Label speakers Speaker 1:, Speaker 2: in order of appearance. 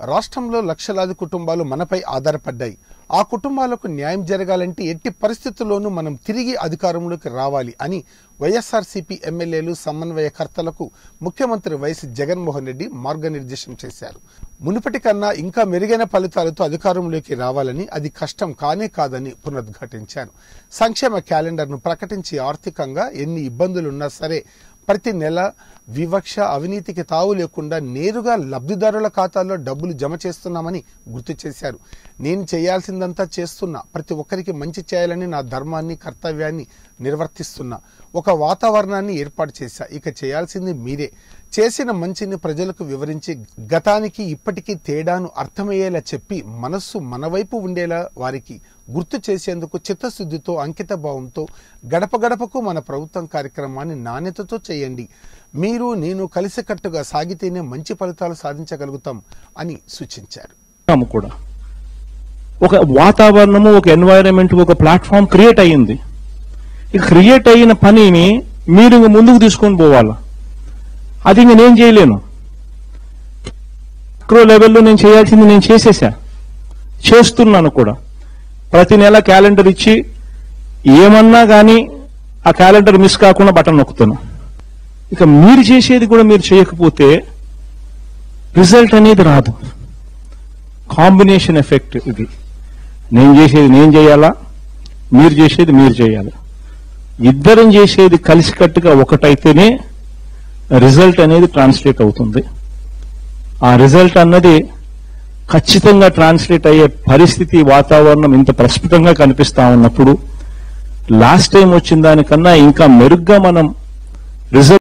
Speaker 1: రాష్ట్రంలో లక్షలాది కుటుంబాలు మనపై ఆధారపడ్డాయి ఆ కుటుంబాలకు న్యాయం జరగాలంటే ఎట్టి పరిస్థితుల్లోనూ మనం తిరిగి అధికారంలోకి రావాలి అని వైఎస్ఆర్సీపీ ఎమ్మెల్యేలు సమన్వయకర్తలకు ముఖ్యమంత్రి వైఎస్ జగన్మోహన్ రెడ్డి మార్గనిర్దేశం చేశారు మునుపటి కన్నా ఇంకా మెరుగైన ఫలితాలతో అధికారంలోకి రావాలని అది కష్టం కానే కాదని పునరుద్ఘాటించారు సంక్షేమ క్యాలెండర్ను ప్రకటించి ఆర్థికంగా ఎన్ని ఇబ్బందులున్నా సరే ప్రతి నెల వివక్ష అవినీతికి తావు లేకుండా నేరుగా లబ్ధిదారుల ఖాతాల్లో డబ్బులు జమ చేస్తున్నామని గుర్తు చేశారు నేను చేయాల్సిందంతా చేస్తున్నా ప్రతి ఒక్కరికి మంచి చేయాలని నా ధర్మాన్ని కర్తవ్యాన్ని నిర్వర్తిస్తున్నా ఒక వాతావరణాన్ని ఏర్పాటు చేశా ఇక చేయాల్సింది మీరే చేసిన మంచిని ప్రజలకు వివరించి గతానికి ఇప్పటికీ తేడాను అర్థమయ్యేలా చెప్పి మనస్సు మన వైపు ఉండేలా వారికి గుర్తు చేసేందుకు చిత్తశుద్ధితో అంకిత భావంతో గడప గడపకు మన ప్రభుత్వం కార్యక్రమాన్ని నాణ్యతతో చేయండి మీరు నేను కలిసికట్టుగా సాగితేనే మంచి ఫలితాలు సాధించగలుగుతాం అని సూచించారు
Speaker 2: చేస్తున్నాము కూడా ఒక వాతావరణము ఒక ఎన్వైరన్మెంట్ ఒక ప్లాట్ఫామ్ క్రియేట్ అయ్యింది ఈ క్రియేట్ అయిన పనిని మీరు ఇంక ముందుకు తీసుకొని పోవాలా అది ఇంక నేను చేయలేను మైక్రో లెవెల్లో నేను చేయాల్సింది నేను చేసేసా చేస్తున్నాను కూడా ప్రతి నెల క్యాలెండర్ ఇచ్చి ఏమన్నా కానీ ఆ క్యాలెండర్ మిస్ కాకుండా బటన్ నొక్కుతాను ఇక మీరు చేసేది కూడా మీరు చేయకపోతే రిజల్ట్ అనేది రాదు కాంబినేషన్ ఎఫెక్ట్ ఇది నేను చేసేది నేను చేయాలా మీరు చేసేది మీరు చేయాలి ఇద్దరం చేసేది కలిసికట్టుగా ఒకటైతేనే రిజల్ట్ అనేది ట్రాన్స్లేట్ అవుతుంది ఆ రిజల్ట్ అన్నది ఖచ్చితంగా ట్రాన్స్లేట్ అయ్యే పరిస్థితి వాతావరణం ఇంత ప్రస్ఫుటంగా కనిపిస్తా ఉన్నప్పుడు లాస్ట్ టైం వచ్చిన దానికన్నా ఇంకా మెరుగ్గా మనం రిజల్ట్